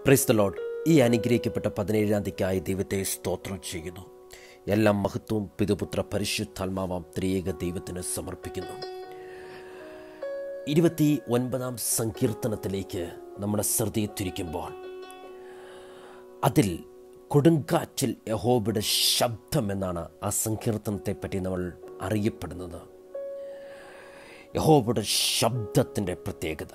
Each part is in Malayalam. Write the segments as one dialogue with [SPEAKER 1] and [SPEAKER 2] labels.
[SPEAKER 1] പ്രൈസ് ദ ലോഡ് ഈ അനുഗ്രഹിക്കപ്പെട്ട പതിനേഴാം തീയതിക്കായി ദൈവത്തെ സ്തോത്രം ചെയ്യുന്നു എല്ലാ മഹത്വവും പിതുപുത്ര പരിശുദ്ധാത്മാവാം ത്രിയേക ദൈവത്തിന് സമർപ്പിക്കുന്നു ഇരുപത്തി ഒൻപതാം സങ്കീർത്തനത്തിലേക്ക് നമ്മുടെ ശ്രദ്ധയെ തിരിക്കുമ്പോൾ അതിൽ കൊടുങ്കാറ്റിൽ യഹോബയുടെ ശബ്ദം എന്നാണ് ആ സങ്കീർത്തനത്തെ പറ്റി നമ്മൾ അറിയപ്പെടുന്നത് യഹോബയുടെ ശബ്ദത്തിൻ്റെ പ്രത്യേകത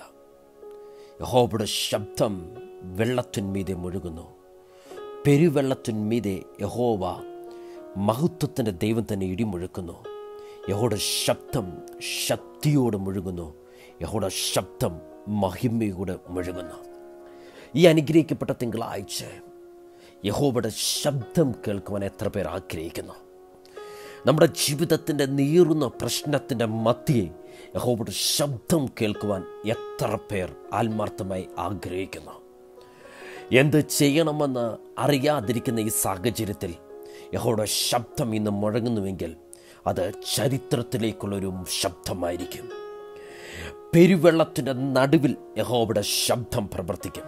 [SPEAKER 1] യഹോബയുടെ ശബ്ദം വെള്ളത്തിന്മീതെ മുഴുകുന്നു പെരുവെള്ളത്തിന്മീതെ യഹോവ മഹത്വത്തിൻ്റെ ദൈവം തന്നെ ഇടിമുഴുക്കുന്നു യഹോയുടെ ശബ്ദം ശക്തിയോട് മുഴുകുന്നു യഹോയുടെ ശബ്ദം മഹിമയോട് മുഴുകുന്നു ഈ അനുഗ്രഹിക്കപ്പെട്ട തിങ്കളാഴ്ച യഹോവയുടെ ശബ്ദം കേൾക്കുവാൻ എത്ര പേർ ആഗ്രഹിക്കുന്നു നമ്മുടെ ജീവിതത്തിൻ്റെ നീറുന്ന പ്രശ്നത്തിൻ്റെ മധ്യേ യഹോവയുടെ ശബ്ദം കേൾക്കുവാൻ എത്ര പേർ ആത്മാർത്ഥമായി ആഗ്രഹിക്കുന്നു എന്ത് ചെയ്യണമെന്ന് അറിയാതിരിക്കുന്ന ഈ സാഹചര്യത്തിൽ യഹോയുടെ ശബ്ദം ഇന്ന് മുഴങ്ങുന്നുവെങ്കിൽ അത് ചരിത്രത്തിലേക്കുള്ളൊരു ശബ്ദമായിരിക്കും പെരുവെള്ളത്തിൻ്റെ നടുവിൽ യഹോവയുടെ ശബ്ദം പ്രവർത്തിക്കും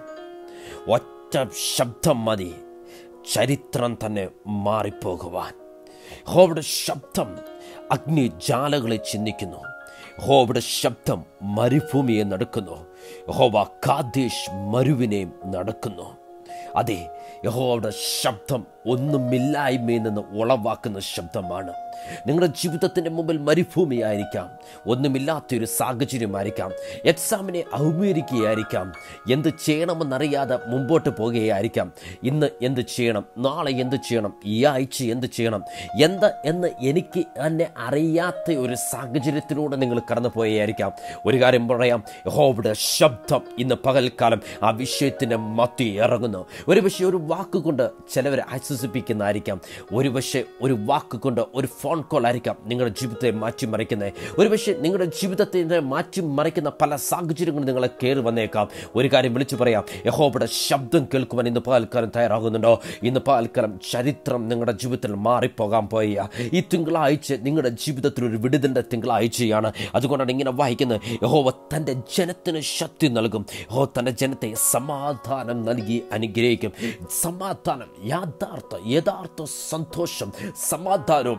[SPEAKER 1] ഒറ്റ ശബ്ദം മതി ചരിത്രം തന്നെ മാറിപ്പോകുവാൻ യഹോവയുടെ ശബ്ദം അഗ്നിജാലകളെ ചിന്തിക്കുന്നു യഹോവയുടെ ശബ്ദം മരുഭൂമിയെ നടക്കുന്നു യഹോവ കാദേശ് മരുവിനെയും നടക്കുന്നു അതെ യഹോവയുടെ ശബ്ദം ഒന്നുമില്ലായ്മയിൽ നിന്ന് ഉളവാക്കുന്ന ശബ്ദമാണ് നിങ്ങളുടെ ജീവിതത്തിൻ്റെ മുമ്പിൽ മരുഭൂമിയായിരിക്കാം ഒന്നുമില്ലാത്തൊരു സാഹചര്യമായിരിക്കാം എക്സാമിനെ അഭിമുഖീകരിക്കുകയായിരിക്കാം എന്ത് ചെയ്യണമെന്നറിയാതെ മുമ്പോട്ട് പോകുകയായിരിക്കാം ഇന്ന് എന്ത് ചെയ്യണം നാളെ എന്ത് ചെയ്യണം ഈ ആഴ്ച എന്ത് ചെയ്യണം എന്ത് എന്ന് എനിക്ക് തന്നെ അറിയാത്ത ഒരു സാഹചര്യത്തിലൂടെ നിങ്ങൾ കടന്നു പോയായിരിക്കാം ഒരു കാര്യം പറയാം യഹോവയുടെ ശബ്ദം ഇന്ന് പകൽക്കാലം ആ വിഷയത്തിൻ്റെ മത്തി ഇറങ്ങുന്നു ഒരു പക്ഷേ ഒരു വാക്കുകൊണ്ട് ചിലവരെ ആശ്വസിപ്പിക്കുന്നതായിരിക്കാം ഒരു പക്ഷേ ഒരു വാക്കുകൊണ്ട് ഒരു ഫോൺ കോൾ ആയിരിക്കാം നിങ്ങളുടെ ജീവിതത്തെ മാറ്റിമറിക്കുന്നത് ഒരു പക്ഷേ നിങ്ങളുടെ ജീവിതത്തെ മാറ്റിമറിക്കുന്ന പല സാഹചര്യങ്ങളും നിങ്ങളെ കയറി വന്നേക്കാം ഒരു കാര്യം വിളിച്ചു പറയാം യഹോബയുടെ ശബ്ദം കേൾക്കുവാൻ ഇന്ന് പകൽക്കാലം തയ്യാറാകുന്നുണ്ടോ ഇന്ന് പകൽക്കാലം ചരിത്രം നിങ്ങളുടെ ജീവിതത്തിൽ മാറിപ്പോകാൻ പോയ ഈ തിങ്കളാഴ്ച നിങ്ങളുടെ ജീവിതത്തിൽ ഒരു വിടുതലിൻ്റെ തിങ്കളാഴ്ചയാണ് അതുകൊണ്ടാണ് ഇങ്ങനെ വായിക്കുന്നത് യഹോവ തൻ്റെ ജനത്തിന് ശക്തി നൽകും യഹോ തൻ്റെ ജനത്തെ സമാധാനം നൽകി അനുഗ്രഹിക്കും സമാധാനം യാഥാർത്ഥ യഥാർത്ഥ സന്തോഷം സമാധാനവും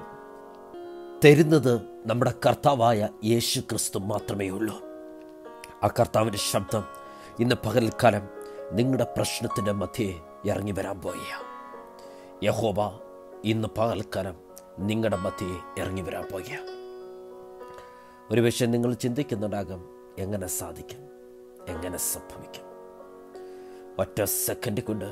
[SPEAKER 1] തരുന്നത് നമ്മുടെ കർത്താവായ യേശു ക്രിസ്തു മാത്രമേ ഉള്ളൂ ആ കർത്താവിൻ്റെ ശബ്ദം ഇന്ന് പകൽക്കാലം നിങ്ങളുടെ പ്രശ്നത്തിൻ്റെ മധ്യേ ഇറങ്ങി വരാൻ പോയ യഹോബ ഇന്ന് പകൽക്കാലം നിങ്ങളുടെ മധ്യേ ഇറങ്ങി വരാൻ പോയ ഒരു പക്ഷേ നിങ്ങൾ ചിന്തിക്കുന്നുണ്ടാകും എങ്ങനെ സാധിക്കും എങ്ങനെ സംഭവിക്കും ഒറ്റ സെക്കൻഡ് കൊണ്ട്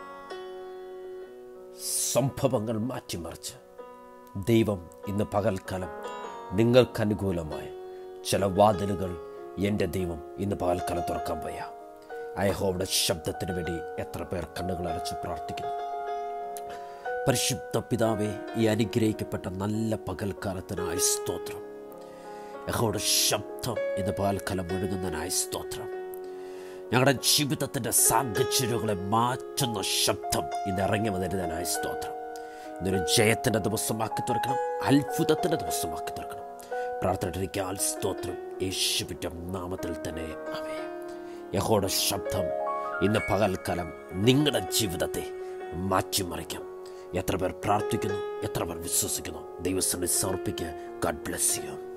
[SPEAKER 1] സംഭവങ്ങൾ മാറ്റിമറിച്ച് ദൈവം ഇന്ന് പകൽക്കാലം നിങ്ങൾക്ക് അനുകൂലമായ ചില വാതിലുകൾ എൻ്റെ ദൈവം ഇന്ന് പകൽക്കാലം തുറക്കാൻ പോയ അയഹോയുടെ ശബ്ദത്തിന് വേണ്ടി എത്ര പേർ കണ്ണുകൾ അടച്ച് പ്രാർത്ഥിക്കുന്നു പരിശുദ്ധ പിതാവെ ഈ അനുഗ്രഹിക്കപ്പെട്ട നല്ല പകൽക്കാലത്തിനായി സ്തോത്രം യഹോയുടെ ശബ്ദം ഇന്ന് പകൽക്കാലം ഒഴുകുന്നതിനായി സ്തോത്രം ഞങ്ങളുടെ ജീവിതത്തിൻ്റെ സാഹചര്യങ്ങളെ മാറ്റുന്ന ശബ്ദം ഇന്ന് ഇറങ്ങി വന്നിരുന്നതിനായി സ്തോത്രം ഇന്നൊരു ജയത്തിൻ്റെ ദിവസമാക്കി തീർക്കണം അത്ഭുതത്തിൻ്റെ ദിവസമാക്കി തീർക്കണം പ്രാർത്ഥനയ്ക്കാൽ സ്തോത്രം യേശുവിൻ്റെ നാമത്തിൽ തന്നെ അവേ യഹോയുടെ ശബ്ദം ഇന്ന് പകൽക്കാലം നിങ്ങളുടെ ജീവിതത്തെ മാറ്റിമറിക്കാം എത്ര പേർ പ്രാർത്ഥിക്കുന്നു എത്ര പേർ വിശ്വസിക്കുന്നു ദൈവസ്ഥനെ സമർപ്പിക്കുക ഗഡ് ബ്ലെസ് യു